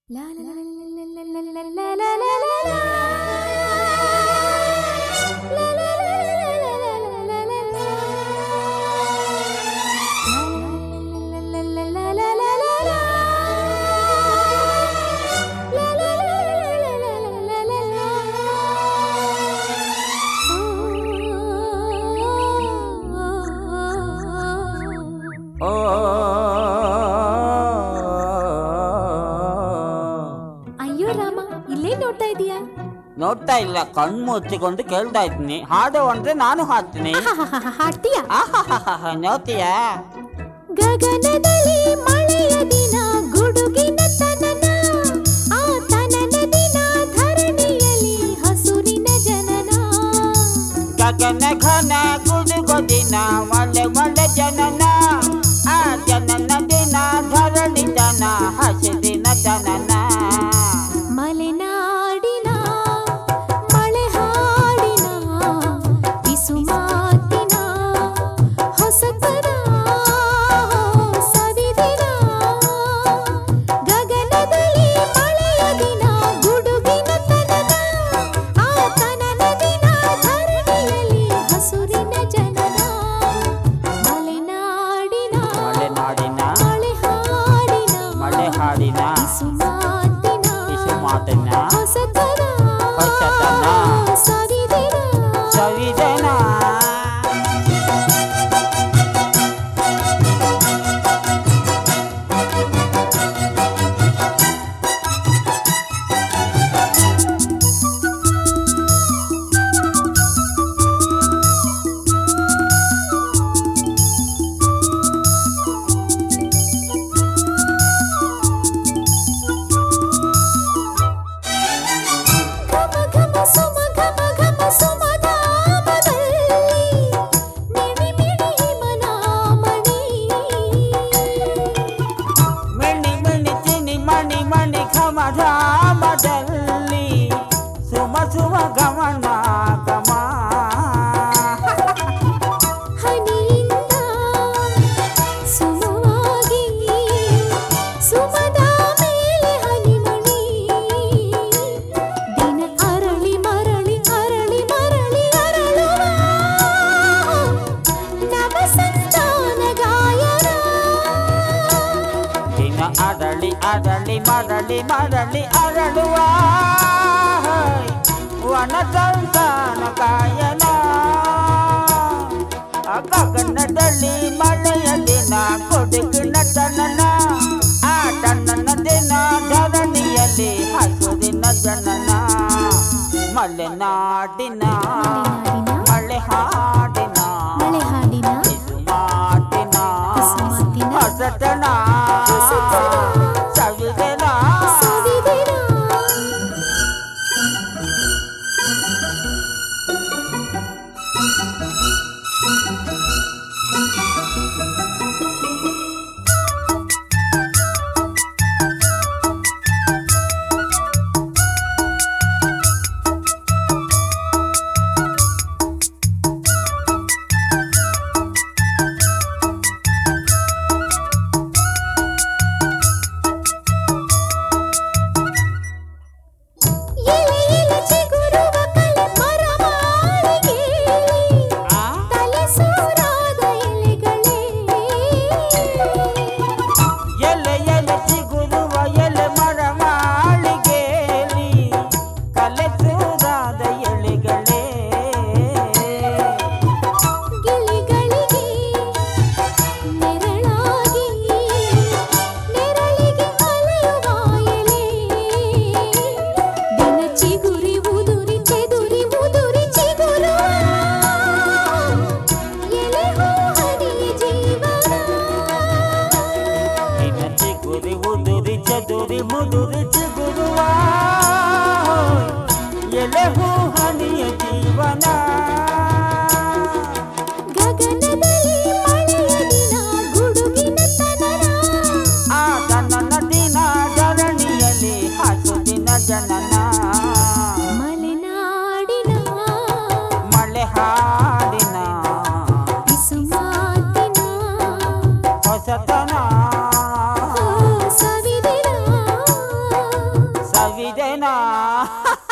ಓ ಅಯ್ಯೋ ರಾಮ ಇಲ್ಲೇ ನೋಡ್ತಾ ಇದೀಯಾ ನೋಡ್ತಾ ಇಲ್ಲ ಕಣ್ಣು ಮುಚ್ಚಿಕೊಂಡು ಕೇಳ್ತಾ ಇದ್ದೀನಿ ಹಾಡು ಅಂದ್ರೆ ನಾನು ಹಾಡ್ತೀನಿ ಆಹಾಹಾಹಾ, ಹಾಡ್ತೀಯಾ ಆಹಾಹಾಹಾ, ನೋಡ್ತೀಯಾ ಗಗನದಲ್ಲಿ ಮಳೆಯ ದಿನ ಗುಡುಗಿನ ತನನ ಆ ತನನ ದಿನ ಧರಣಿಯಲ್ಲಿ ಹಸುರಿನ ಜನನ ಗಗನ ಘನ ಗುಡುಗು ದಿನ ಒಳ್ಳೆ ಒಳ್ಳೆ ಜನನ ಆ ಜನನ ದಿನ ಧರಣಿ ಜನ ಹಸಿರಿನ ಜನನ ಮಲೆನಾಡಿನ ಮಳೆ ಹಾಡಿನ ಬಿಸು ಮಾತಿನ ಹೊಸತನ ಸವಿದಿನ ಗಗನದಲ್ಲಿ ಮಳೆಯ ದಿನ ಗುಡುಗಿನ ತನನ ಆ ತನನ ದಿನ ಧರಣಿಯಲ್ಲಿ ಹಸುರಿನ ಜನನ ಮಲೆನಾಡಿನ ಮಲೆನಾಡಿನ ಮಳೆ ಹಾಡಿನ ಮಳೆ ಹಾಡಿನ ಬಿಸು ಮಾತಿನ ಬಿಸು ಮಾತಿನ ಹೊಸತನ ಹೊಸತನ ಸವಿದಿನ ಸವಿದನ ಘಮ ಘಮ ಸುಮ ಘಮ ಘಮ ಸುಮಧಾಮದಲ್ಲಿ ಮಿಣಿ ಮಿಣಿ ಹಿಮನಾಮಣಿ ಮಿಣಿ ಮಿಣಿ ಚಿನಿ ಮಣಿ ಮಣಿ ಘಮ ಧಾಮದಲ್ಲಿ ಸುಮ ಸುಮ ಗಮನ ಗಮ ಹನಿಯಿಂದ ಸುಮವಾಗಿ ಸುಮದ ಮೇಲೆ ಹನಿಮಣಿ ದಿನ ಅರಳಿ ಮರಳಿ ಅರಳಿ ಮರಳಿ ಅರಳುವ ನವ ಸಂತಾನ ಗಾಯನ ದಿನ ಅರಳಿ ಅರಳಿ ಮರಳಿ ಮರಳಿ ಅರಳುವ ವನ ಸಂತಾನ ಕಾಯನ ಆ ಗಗನದಲ್ಲಿ ಮಳೆಯ ದಿನ ಕೊಡುಗಿನ ತನನ ಆ ತನ್ನನ ದಿನ ಧರಣಿಯಲ್ಲಿ ಹಸುರಿನ ಜನನ ಮಲೆನಾಡಿನ ಮಳೆ ಹಾಡಿನ ಮಳೆ ಹಾಡಿನ ಬಿಸು ಮಾತಿನ ಬಿಸುಮಾತಿನ ಹೊಸತನ ಹೊಸತನ ಸವಿದನ ಸವಿದಿನ ಎಲೆ ಎಲೆ ಚಿಗುರುವ ಕಲೆ ಮರ ಮಾಳಿಗೆಯಲ್ಲಿ ಆ? ತಲೆ ಸೂರಾದ ಎಲೆಗಳೇ ಎಲೆ ಎಲೆ ಚಿಗುರುವ ಎಲೆ ಮರ ಮಾಳಿಗೆಯಲ್ಲಿ ಕಲೆಸೂರಾದ ಎಲೆಗಳೇ ಗಿಳಿಗಳಿಗೆ ನೆರಳಾಗಿ ನೆರಳಿಗೆ ಅಲೆಯುವ ಎಲೆ ದಿನ ಚಿಗುರಿ ಉದುರಿ ಚೆದುರಿ ಉದುರಿ ಚಿಗುರುವ ಎಲೆ ಹೂ ಹನಿಯ ಜೀವನ ನಿನ್ನ ಚಿಗುರಿ ಉದುರಿ ಚದುರಿ ಮುದುರಿ ಚಿಗುರುವ ಎಲೆ ಹೂ ಹನಿಯ ಜೀವನ ಗಗನದಲ್ಲಿ ಮಳೆಯ ದಿನ ಗುಡುಗಿನ ತನನ ಆ ತನ್ನ ದಿನ ಧರಣಿಯಲ್ಲಿ ಹಸುದಿನ ಜನನ ಮಲೆನಾಡಿನ ಮಳೆ ಹಾಡಿನ ಬಿಸು ಮಾತಿನ ಹೊಸತನ ಸವಿದಿನ ಆ